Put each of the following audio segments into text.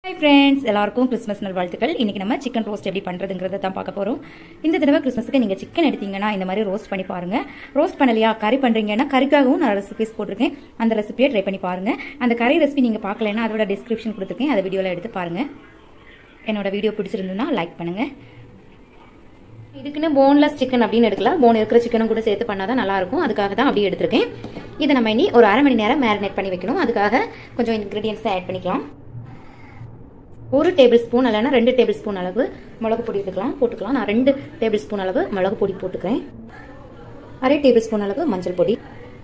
hi friends எல்லாருக்கும் Christmas நல்வாழ்த்துக்கள் இன்னைக்கு நம்ம சிக்கன் ரோஸ்ட் எப்படி பண்ணுறதுங்கிறத தான் பார்க்க போகிறோம் இந்த தடவை கிறிஸ்மஸுக்கு நீங்கள் சிக்கன் எடுத்தீங்கன்னா இந்த மாதிரி ரோஸ்ட் பண்ணி பாருங்க ரோஸ்ட் பண்ணலையா கறி பண்ணுறீங்கன்னா கறிக்காகவும் நான் ரெசிபிஸ் போட்டிருக்கேன் அந்த ரெசிபியை ட்ரை பண்ணி பாருங்க அந்த கறி ரெசிபி நீங்கள் பார்க்கலன்னா அதோட டிஸ்கிரிப்ஷன் கொடுத்துருக்கேன் அதை வீடியோவில் எடுத்து பாருங்க என்னோட வீடியோ பிடிச்சிருந்ததுன்னா லைக் பண்ணுங்க இதுக்குன்னு போன்லெஸ் சிக்கன் அப்படின்னு எடுக்கலாம் போன் இருக்கிற சிக்கனும் கூட சேர்த்து பண்ணாதான் நல்லா இருக்கும் அதுக்காக தான் அப்படியே எடுத்திருக்கேன் இதை நம்ம இனி ஒரு அரை மணி நேரம் மேரினேட் பண்ணி வைக்கணும் அதுக்காக கொஞ்சம் இன்க்ரீடியன்ஸை ஆட் பண்ணிக்கலாம் ஒரு டேபிள் ஸ்பூன் இல்லைன்னா ரெண்டு டேபிள் ஸ்பூன் அளவு மிளகு பொடி எடுக்கலாம் போட்டுக்கலாம் நான் ரெண்டு டேபிள் ஸ்பூன் அளவு மிளகு பொடி போட்டுக்கிறேன் அரை டேபிள் ஸ்பூன் அளவு மஞ்சள் பொடி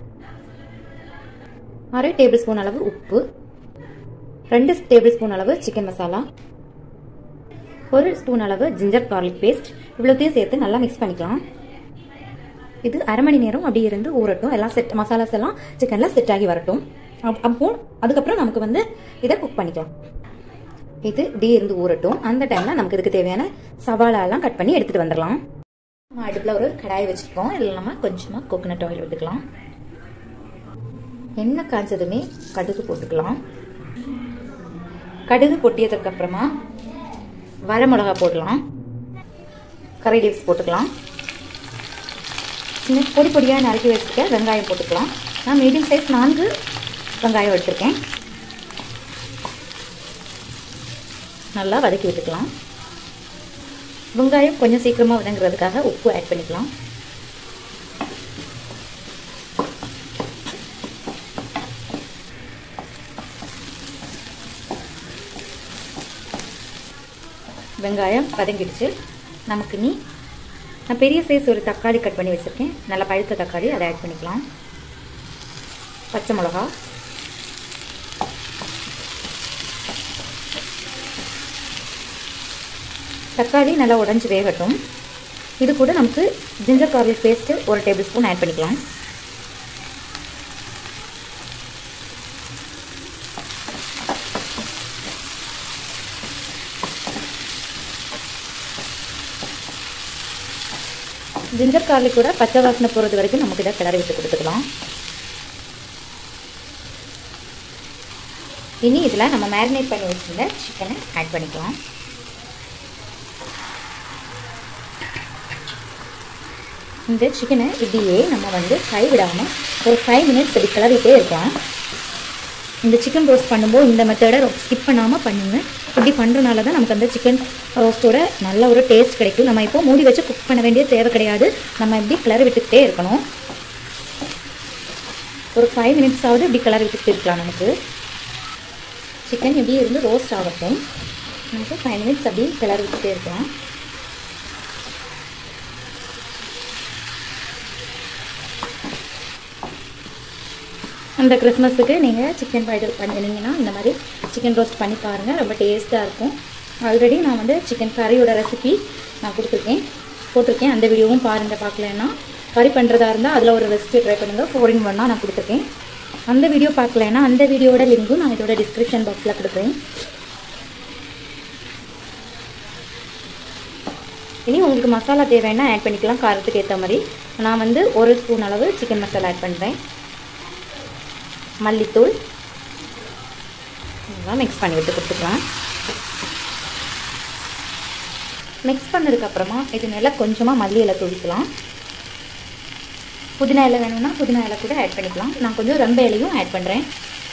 அரை டேபிள் ஸ்பூன் அளவு உப்பு ரெண்டு டேபிள் ஸ்பூன் அளவு சிக்கன் மசாலா ஒரு ஸ்பூன் அளவு ஜிஞ்சர் கார்லிக் பேஸ்ட் இவ்வளோத்தையும் சேர்த்து நல்லா மிக்ஸ் பண்ணிக்கலாம் இது அரை மணி நேரம் அப்படி இருந்து ஊறட்டும் எல்லாம் செட் மசாலாஸ் எல்லாம் சிக்கன்ல செட் ஆகி வரட்டும் அப்போ அதுக்கப்புறம் நமக்கு வந்து இதை குக் பண்ணிக்கலாம் இது இப்படி இருந்து ஊறட்டும் அந்த டைம்ல நமக்கு இதுக்கு தேவையான சவாலாலாம் கட் பண்ணி எடுத்துட்டு வந்துடலாம் நம்ம அடுப்பில் ஒரு கடாயை வச்சுருக்கோம் இதில் நம்ம கொஞ்சமாக கோகனட் ஆயில் விட்டுக்கலாம் எண்ணெய் காய்ச்சதுமே கடுகு போட்டுக்கலாம் கடுகு பொட்டியதுக்கு அப்புறமா வர மிளகா போடலாம் கரை லீவ்ஸ் போட்டுக்கலாம் சின்ன பொடி பொடியாக நறுக்கி வச்சுருக்க வெங்காயம் போட்டுக்கலாம் நான் மீடியம் சைஸ் நான்கு வெங்காயம் எடுத்திருக்கேன் நல்லா வதக்கி விட்டுக்கலாம் வெங்காயம் கொஞ்சம் சீக்கிரமாக வதங்குறதுக்காக உப்பு ஆட் பண்ணிக்கலாம் வெங்காயம் வதங்கிடுச்சு நமக்கு நீ நான் பெரிய சைஸ் ஒரு தக்காளி கட் பண்ணி வச்சுருக்கேன் நல்லா பழுத்த தக்காளி அதை ஆட் பண்ணிக்கலாம் பச்சை மிளகா தக்காளி நல்லா உடஞ்சி வேகட்டும் இது கூட நமக்கு ஜிஞ்சர் கார்லிக் பேஸ்ட்டு ஒரு டேபிள் ஸ்பூன் ஆட் பண்ணிக்கலாம் ஜிஞ்சர் கார்லிக் கூட பச்சை வாசனை போகிறது வரைக்கும் நமக்கு இதை கிளறி விட்டு கொடுத்துக்கலாம் இனி இதில் நம்ம மேரினேட் பண்ணி வச்சுருந்த சிக்கனை ஆட் பண்ணிக்கலாம் இந்த சிக்கனை இப்படியே நம்ம வந்து கை விடாமல் ஒரு ஃபைவ் மினிட்ஸ் இப்படி கிளறிட்டே இருக்கலாம் இந்த சிக்கன் ரோஸ்ட் பண்ணும்போது இந்த மெத்தடை ஸ்கிப் பண்ணாமல் பண்ணுங்க இப்படி பண்ணுறனால தான் நமக்கு அந்த சிக்கன் ரோஸ்ட்டோட நல்ல ஒரு டேஸ்ட் கிடைக்கும் நம்ம இப்போ மூடி வச்சு குக் பண்ண வேண்டிய தேவை கிடையாது நம்ம இப்படி கிளறி விட்டுக்கிட்டே இருக்கணும் ஒரு ஃபைவ் மினிட்ஸாவது இப்படி கிளறி விட்டுக்கிட்டு இருக்கலாம் நமக்கு சிக்கன் இப்படி இருந்து ரோஸ்ட் ஆகட்டும் நமக்கு ஃபைவ் மினிட்ஸ் அப்படி கிளறி விட்டுட்டே இருக்கலாம் அந்த கிறிஸ்மஸுக்கு நீங்கள் சிக்கன் ஃப்ரைட் பண்ணினீங்கன்னா இந்த மாதிரி சிக்கன் ரோஸ்ட் பண்ணி பாருங்கள் ரொம்ப டேஸ்ட்டாக இருக்கும் ஆல்ரெடி நான் வந்து சிக்கன் கறியோட ரெசிபி நான் கொடுத்துருக்கேன் போட்டிருக்கேன் அந்த வீடியோவும் பாருங்கள் பார்க்கலன்னா கறி பண்ணுறதா இருந்தால் அதில் ஒரு ரெசிபி ட்ரை பண்ணுங்கள் ஃபோர் இன் ஒன்னாக நான் கொடுத்துருக்கேன் அந்த வீடியோ பார்க்கலன்னா அந்த வீடியோட லிங்க்கும் நான் இதோட டிஸ்கிரிப்ஷன் பாக்ஸில் கொடுக்குறேன் இனி உங்களுக்கு மசாலா தேவைன்னா ஆட் பண்ணிக்கலாம் காரத்துக்கு ஏற்ற மாதிரி நான் வந்து ஒரு ஸ்பூன் அளவு சிக்கன் மசாலா ஆட் பண்ணுறேன் மல்லித்தூள் இதெல்லாம் மிக்ஸ் பண்ணி விட்டு கொடுத்துக்கலாம் மிக்ஸ் பண்ணதுக்கப்புறமா இது மேலே கொஞ்சமாக மல்லி இலை துடிக்கலாம் புதினா இலை வேணும்னா புதினா இலை கூட ஆட் பண்ணிக்கலாம் நான் கொஞ்சம் ரொம்ப இலையும் ஆட் பண்ணுறேன்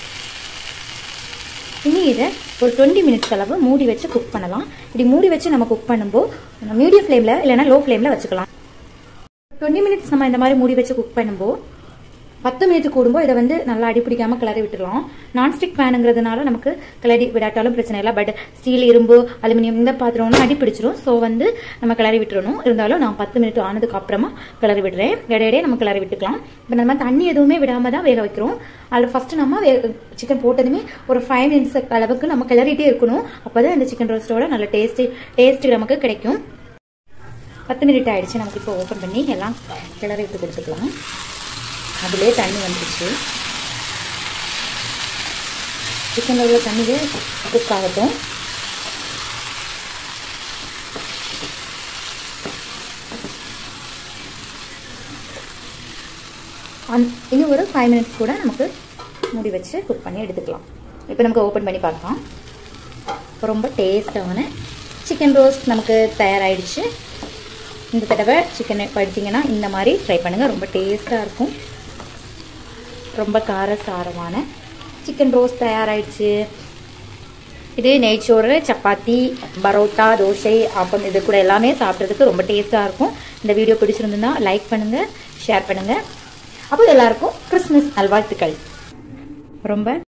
இனி இதை ஒரு டுவெண்ட்டி மினிட்ஸ் அளவு மூடி வச்சு குக் பண்ணலாம் இப்படி மூடி வச்சு நம்ம குக் பண்ணும்போது மீடியம் ஃப்ளேமில் இல்லைனா லோ ஃப்ளேமில் வச்சுக்கலாம் டுவெண்ட்டி மினிட்ஸ் நம்ம இந்த மாதிரி மூடி வச்சு குக் பண்ணும்போது பத்து மினிட் கூடும்போது இதை வந்து நல்லா அடிப்பிடிக்காமல் கிளறி விட்டுடலாம் நான்ஸ்டிக் பேனுங்கிறதுனால நமக்கு கிளறி விடாட்டாலும் பிரச்சனை இல்லை பட் ஸ்டீல் இரும்பு அலுமினியம் இந்த பாத்திரம்னா அடி பிடிச்சிரும் ஸோ வந்து நம்ம கிளறி விட்டுறணும் இருந்தாலும் நான் பத்து மினிட் ஆனதுக்கு அப்புறமா கிளறி விடுறேன் இடையிடையே நம்ம கிளறி விட்டுக்கலாம் இப்போ நம்ம தண்ணி எதுவுமே விடாம தான் வேக வைக்கிறோம் அதில் ஃபர்ஸ்ட் நம்ம சிக்கன் போட்டதுமே ஒரு ஃபைவ் மினிட்ஸ் அளவுக்கு நம்ம கிளறிட்டே இருக்கணும் அப்போ தான் இந்த சிக்கன் ரோஸ்ட்டோட நல்ல டேஸ்ட்டு டேஸ்ட்டு நமக்கு கிடைக்கும் பத்து மினிட் ஆயிடுச்சு நமக்கு இப்போ ஓப்பன் பண்ணி எல்லாம் கிளறி விட்டு கொடுத்துக்கலாம் அதிலே தண்ணி வந்துடுச்சு சிக்கனில் உள்ள தண்ணியே குக் ஆகட்டும் அந் இனி ஒரு ஃபைவ் மினிட்ஸ் கூட நமக்கு மூடி வச்சு குக் பண்ணி எடுத்துக்கலாம் இப்போ நமக்கு ஓப்பன் பண்ணி பார்க்கலாம் ரொம்ப டேஸ்டான சிக்கன் ரோஸ்ட் நமக்கு தயாராகிடுச்சு இந்த தடவை சிக்கனை படுத்திங்கன்னா இந்த மாதிரி ட்ரை பண்ணுங்கள் ரொம்ப டேஸ்ட்டாக இருக்கும் ரொம்ப காரசாரமான சிக்கன் ரோஸ்ட் தயாராகிடுச்சு இது நெய்ச்சோறு சப்பாத்தி பரோட்டா தோசை அப்பம் இது கூட எல்லாமே சாப்பிட்றதுக்கு ரொம்ப டேஸ்ட்டாக இருக்கும் இந்த வீடியோ பிடிச்சிருந்துன்னா லைக் பண்ணுங்கள் ஷேர் பண்ணுங்கள் அப்போ எல்லாருக்கும் கிறிஸ்மஸ் நல்வாழ்த்துக்கள் ரொம்ப